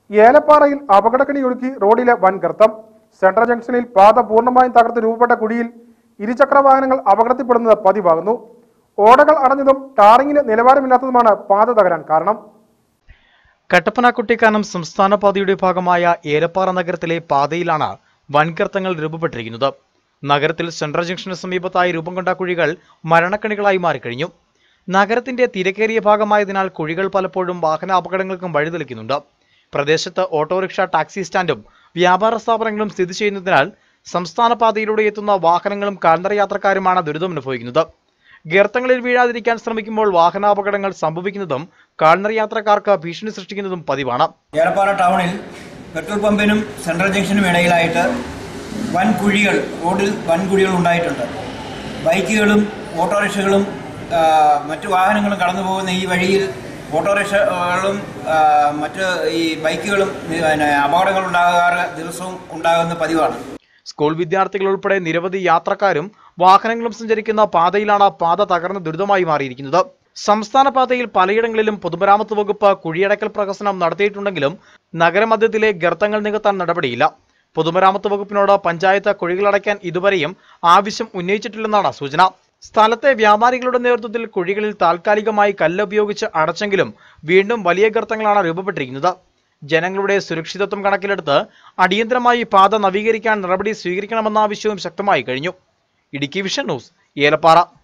ഏലപ്പാറയിൽ അപകടക്കണി ഒഴുക്കി റോഡിലെ വൻ ഗർത്തം സെൻട്രൽ ജംഗ്ഷനിൽ പാത പൂർണ്ണമായും തകർത്ത് രൂപപ്പെട്ട കുഴിയിൽ ഇരുചക്ര വാഹനങ്ങൾ അപകടത്തിൽപ്പെടുന്നത് പതിവാകുന്നു ഓടകൾ അടഞ്ഞതും ടാറിങ്ങിന് നിലവാരമില്ലാത്തതുമാണ് പാത തകരാൻ കാരണം കട്ടപ്പന കുട്ടിക്കാനം സംസ്ഥാന പാതയുടെ ഭാഗമായ ഏലപ്പാറ നഗരത്തിലെ പാതയിലാണ് വൻകർത്തങ്ങൾ രൂപപ്പെട്ടിരിക്കുന്നത് നഗരത്തിൽ സെൻട്രൽ ജംഗ്ഷന് സമീപത്തായി രൂപം കൊണ്ട കുഴികൾ മരണക്കണികളായി മാറിക്കഴിഞ്ഞു നഗരത്തിന്റെ തിരക്കേറിയ ഭാഗമായതിനാൽ കുഴികൾ പലപ്പോഴും വാഹന അപകടങ്ങൾക്കും വഴിതെളിക്കുന്നുണ്ട് പ്രദേശത്ത് ഓട്ടോറിക്ഷ ടാക്സി സ്റ്റാൻഡും വ്യാപാര സ്ഥാപനങ്ങളും സ്ഥിതി ചെയ്യുന്നതിനാൽ സംസ്ഥാന പാതയിലൂടെ എത്തുന്ന വാഹനങ്ങളും കാൽനട യാത്രക്കാരുമാണ് ദുരിതമനുഭവിക്കുന്നത് ഗർത്തങ്ങളിൽ വീഴാതിരിക്കാൻ ശ്രമിക്കുമ്പോൾ വാഹനാപകടങ്ങൾ സംഭവിക്കുന്നതും കാൽനട യാത്രക്കാർക്ക് ഭീഷണി സൃഷ്ടിക്കുന്നതും പതിവാണ് ഏലപ്പാറ ടൗണിൽ പെട്രോൾ പമ്പിനും സെൻട്രൽ ജംഗ്ഷനും ഇടയിലായിട്ട് വൻ കുഴികൾ റോഡിൽ വൻ കുഴികൾ ഉണ്ടായിട്ടുണ്ട് ബൈക്കുകളും ഓട്ടോറിക്ഷകളും ആ, മറ്റു വാഹനങ്ങളും കടന്നു പോകുന്ന ഈ വഴിയിൽ ഓട്ടോറിക്ഷകളും ആ, മറ്റ് ഈ ബൈക്കുകളും പിന്നെ അപകടങ്ങൾ ഉണ്ടാകാറ് ദിവസവും ഉണ്ടാകുന്ന പതിവാണ് സ്കൂൾ വിദ്യാർത്ഥികൾ ഉൾപ്പെടെ നിരവധി യാത്രക്കാരും വാഹനങ്ങളും സഞ്ചരിക്കുന്ന പാതയിലാണ് പാത തകർന്ന് ദുരിതമായി മാറിയിരിക്കുന്നത് സംസ്ഥാന പാതയിൽ പലയിടങ്ങളിലും പൊതുമരാമത്ത് വകുപ്പ് കുഴിയടക്കൽ പ്രഹസനം നടത്തിയിട്ടുണ്ടെങ്കിലും നഗരമധ്യത്തിലെ ഗർത്തങ്ങൾ നികത്താൻ നടപടിയില്ല പൊതുമരാമത്ത് വകുപ്പിനോട് പഞ്ചായത്ത് കുഴികളടയ്ക്കാൻ ഇതുവരെയും ആവശ്യം ഉന്നയിച്ചിട്ടില്ലെന്നാണ് സൂചന സ്ഥലത്തെ വ്യാപാരികളുടെ നേതൃത്വത്തിൽ കുഴികളിൽ താൽക്കാലികമായി കല്ല് ഉപയോഗിച്ച് അടച്ചെങ്കിലും വീണ്ടും വലിയ ഗർത്തങ്ങളാണ് രൂപപ്പെട്ടിരിക്കുന്നത് ജനങ്ങളുടെ സുരക്ഷിതത്വം കണക്കിലെടുത്ത് അടിയന്തരമായി പാത നവീകരിക്കാൻ നടപടി സ്വീകരിക്കണമെന്ന ആവശ്യവും ശക്തമായി കഴിഞ്ഞു ഇടുക്കി വിഷൻ ന്യൂസ് ഏലപ്പാറ